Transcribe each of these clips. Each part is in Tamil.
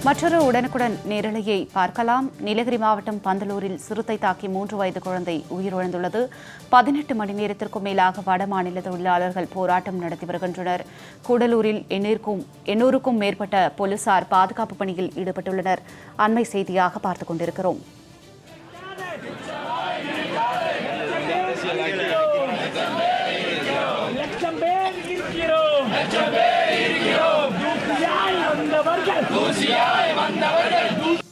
மற்றொரு உடனுக்குடன் நேரலையை பார்க்கலாம் நீலகிரி மாவட்டம் பந்தலூரில் சிறுத்தை தாக்கி மூன்று வயது குழந்தை உயிரிழந்துள்ளது பதினெட்டு மணி நேரத்திற்கும் மேலாக வட மாநில தொழிலாளர்கள் போராட்டம் நடத்தி வருகின்றனர் கூடலூரில் எண்ணூறுக்கும் எண்ணூறுக்கும் மேற்பட்ட போலீசார் பாதுகாப்பு பணியில் ஈடுபட்டுள்ளனர் அண்மை செய்தியாக பார்த்துக் கொண்டிருக்கிறோம் லட்சம் பேர் இருக்கிறோம் லட்சம் பேர் இருக்கிறோம் தூசியாய் வந்தவர்கள் தூசியாய் வந்தவர்கள்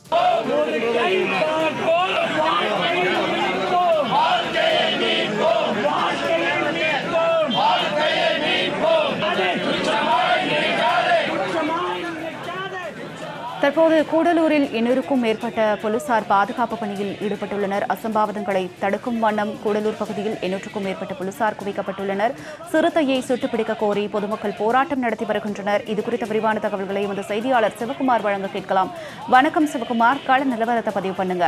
ஒரு கை பார்ப்போம் வாழ்க்கையை மீட்போம் வாழ்க்கையை மீட்போம் வாழ்க்கையை மீட்போம் வாழ்க்கையை மீட்போம் அதை துச்சமாய் நினைக்காதே துச்சமாய் நினைக்காதே தற்போது கூடலூரில் எண்ணூறுக்கும் மேற்பட்ட போலீசார் பாதுகாப்பு பணியில் ஈடுபட்டுள்ளனர் அசம்பாவிதங்களை தடுக்கும் வண்ணம் கூடலூர் பகுதியில் எண்ணூற்றுக்கும் மேற்பட்ட போலீசார் குவிக்கப்பட்டுள்ளனர் சிறுத்தையை சுட்டுப்பிடிக்க கோரி பொதுமக்கள் போராட்டம் நடத்தி வருகின்றனர் இது குறித்த விரிவான தகவல்களை எமது செய்தியாளர் சிவகுமார் வழங்க கேட்கலாம் வணக்கம் சிவகுமார் கள நிலவரத்தை பதிவு பண்ணுங்க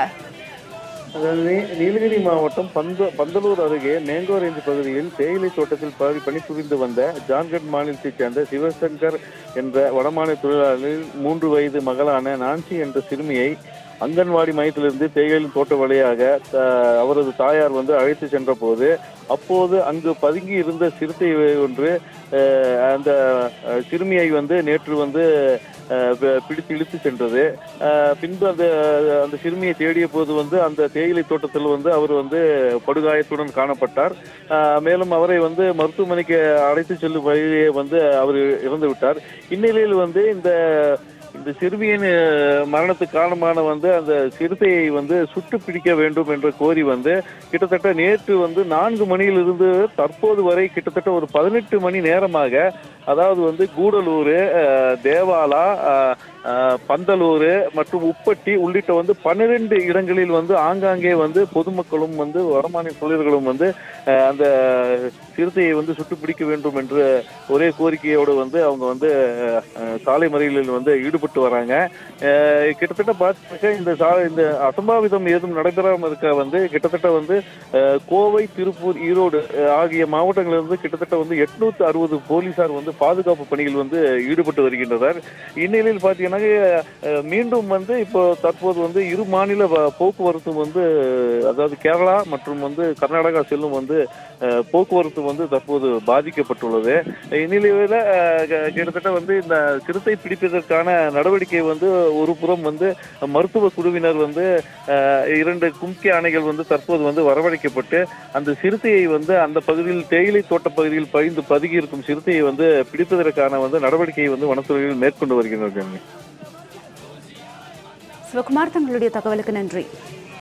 அதாவது நீ- நீலகிரி மாவட்டம் பந்த பந்தலூர் அருகே மேங்கோ ரேஞ்ச் பகுதியில் தேயிலை தோட்டத்தில் பணி பணிபுரிந்து வந்த ஜார்க்கண்ட் மாநிலத்தைச் சேர்ந்த சிவசங்கர் என்ற வடமாநில தொழிலாளரில் மூன்று வயது மகளான நான்சி என்ற சிறுமியை அங்கன்வாடி மையத்திலிருந்து தேயிலை தோட்ட வழியாக த- அவரது தாயார் வந்து அழைத்து சென்ற போது அப்போது அங்கு பதுங்கி இருந்த சிறுத்தை ஒன்று அஹ், அந்த அஹ், சிறுமியை வந்து நேற்று வந்து அஹ், பி- பிடித்து இழுத்து சென்றது அஹ், பின்பு அந்த அந்த சிறுமியை தேடிய போது வந்து அந்த தேயிலை தோட்டத்தில் வந்து அவர் வந்து படுகாயத்துடன் காணப்பட்டார் அஹ், மேலும் அவரை வந்து மருத்துவமனைக்கு அழைத்து செல்லும் வழியிலே வந்து அவர் இறந்து விட்டார் இந்நிலையில் வந்து இந்த இந்த சிறுமியின் அஹ், மரணத்துக்கு காரணமான வந்து அந்த சிறுத்தையை வந்து சுட்டு பிடிக்க வேண்டும் என்ற கோரி வந்து கிட்டத்தட்ட நேற்று வந்து நான்கு மணியிலிருந்து தற்போது வரை கிட்டத்தட்ட ஒரு பதினெட்டு மணி நேரமாக அதாவது வந்து கூடலூர் அஹ், தேவாலா அஹ், அஹ், பந்தலூர் மற்றும் உப்பட்டி உள்ளிட்ட வந்து பன்னிரெண்டு இடங்களில் வந்து ஆங்காங்கே வந்து பொதுமக்களும் வந்து வடமாநில தொழில்களும் வந்து அஹ், அந்த சிறுத்தையை வந்து சுட்டு பிடிக்க வேண்டும் என்ற ஒரே கோரிக்கையோடு வந்து அவங்க வந்து அஹ், சாலை மறியலில் வந்து ஈடுபட்டு வராங்க அஹ், கிட்டத்தட்ட பார்த்தாக்க இந்த சாலை இந்த அசம்பாவிதம் ஏதும் நடைபெறாமல் இருக்க வந்து கிட்டத்தட்ட வந்து அஹ், கோவை திருப்பூர் ஈரோடு அஹ், ஆகிய மாவட்டங்களிலிருந்து கிட்டத்தட்ட வந்து எட்நூத்தி அறுபது போலீசார் வந்து பாதுகாப்பு பணியில் வந்து ஈடுபட்டு வருகின்றனர் இந்நிலையில் பார்த்தீங்கன்னா அஹ், மீண்டும் வந்து இப்போ தற்போது வந்து இரு மாநில வ- போக்குவரத்து வந்து அதாவது கேரளா மற்றும் வந்து கர்நாடகா செல்லும் வந்து அஹ், போக்குவரத்து வந்து தற்போது பாதிக்கப்பட்டுள்ளது இந்நிலையில் அஹ், க- கிட்டத்தட்ட வந்து இந்த சிறுத்தை பிடிப்பதற்கான நடவடிக்கை வந்து ஒரு புறம் வந்து மருத்துவ குழுவினர் வந்து அஹ், இரண்டு கும்கி அணைகள் வந்து தற்போது வந்து வரவழைக்கப்பட்டு அந்த சிறுத்தையை வந்து அந்த பகுதியில் தேயிலை தோட்ட பகுதியில் பகிர்ந்து பதுகி இருக்கும் சிறுத்தையை வந்து பிடிப்பதற்கான வந்து நடவடிக்கையை வந்து வனத்துறையில் மேற்கொண்டு வருகின்றனர் சிவகுமார் தங்களுடைய தகவலுக்கு நன்றி